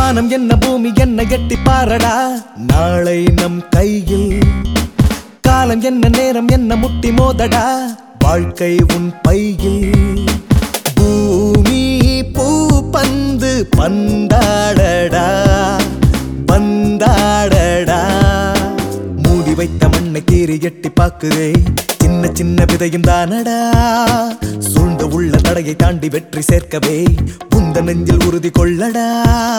வானம் என்ன பூமி என்ன எட்டி பாரடா நாளை நம் கையில் காலம் என்ன நேரம் என்ன முட்டி மோதடா வாழ்க்கை உன் பையில் பூமி பூ பந்து பந்தாடடா பந்தாடடா மூடி வைத்த மண்ணை கீறி எட்டி பாக்குதே சின்ன சின்ன விதையும் தானடா சூழ்ந்த உள்ள தடையை தாண்டி வெற்றி சேர்க்கவே புந்த நெஞ்சில் உறுதி கொள்ளடா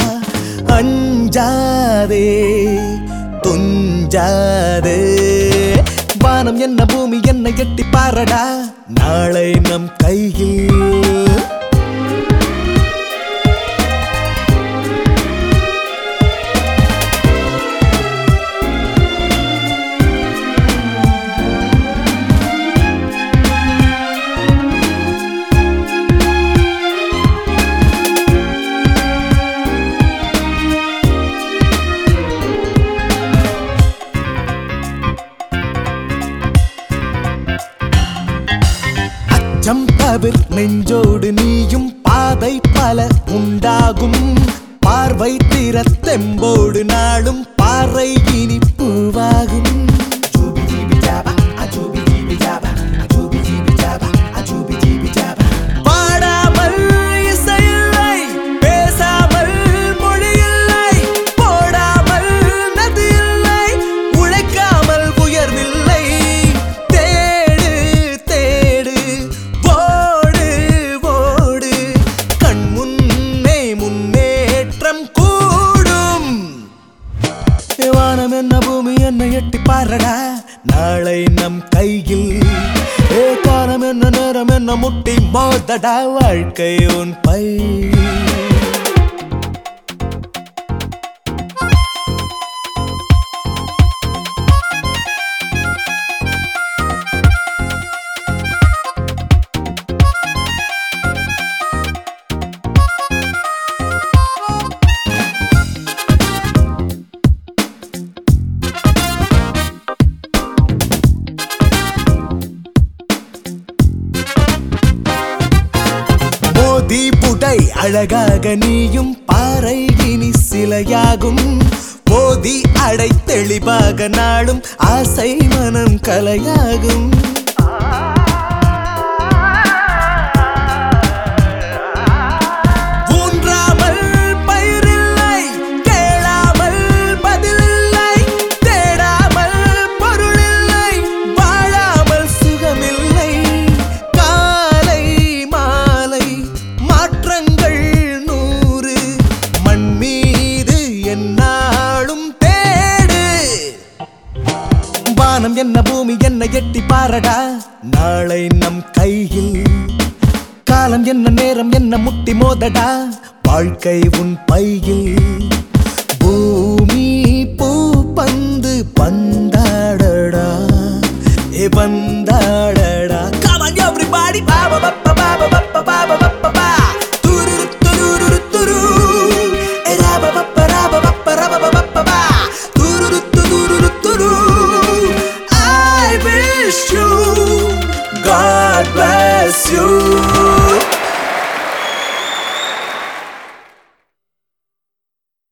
அஞ்சாதே துஞ்சாதே வானம் என்ன பூமி என்ன எட்டி பாரடா நாளை நம் கையில் அச்சம் தவிர் நெஞ்சோடு நீயும் பாதை பல உண்டாகும் பார்வை திறத்தெம்போடு நாளும் பாறை இனி பூவாகும் பாடாமல் இசையில்லை பேசாமல் மொழியில்லை போடாமல் நதியில்லை உழைக்காமல் உயர்வில்லை தேடு தேடு ஓடு ஓடு கண் முன்னே முன்னேற்றம் கூடும் வானம் என்ன பூமி என்ன எட்டி பாரடா நாளை நம் கையில் ஏ காலம் என்ன நேரம் என்ன முட்டி மோதடா வாழ்க்கை உன் பை மோதி புடை அழகாக நீயும் பாறை இனி சிலையாகும் மோதி அடை தெளிவாக நாளும் ஆசை மனம் கலையாகும் ஊன்றாமல் பயிரில்லை கேளாமல் பதிலில்லை தேடாமல் பொருளில்லை வாழாமல் சுகமில்லை காலை மாலை மாற்றங்கள் நூறு மண் மீது என்னாலும் தேடு வானம் என்ன பூமி என்ன எட்டி பாரடா நாளை நம் கையில் காலம் என்ன நேரம் என்ன முட்டி மோதடா வாழ்க்கை உன் பையில் பூமி பூ பந்து பந்தாடடா ஏ பந்தாடடா Come on everybody பாபா பப்பா பாபா பப்பா பாபா பப்பா பா துருரு துருரு துரு ஏ ராபா பப்பா ராபா பப்பா ராபா பப்பா பா துருரு துருரு துரு I wish you God bless you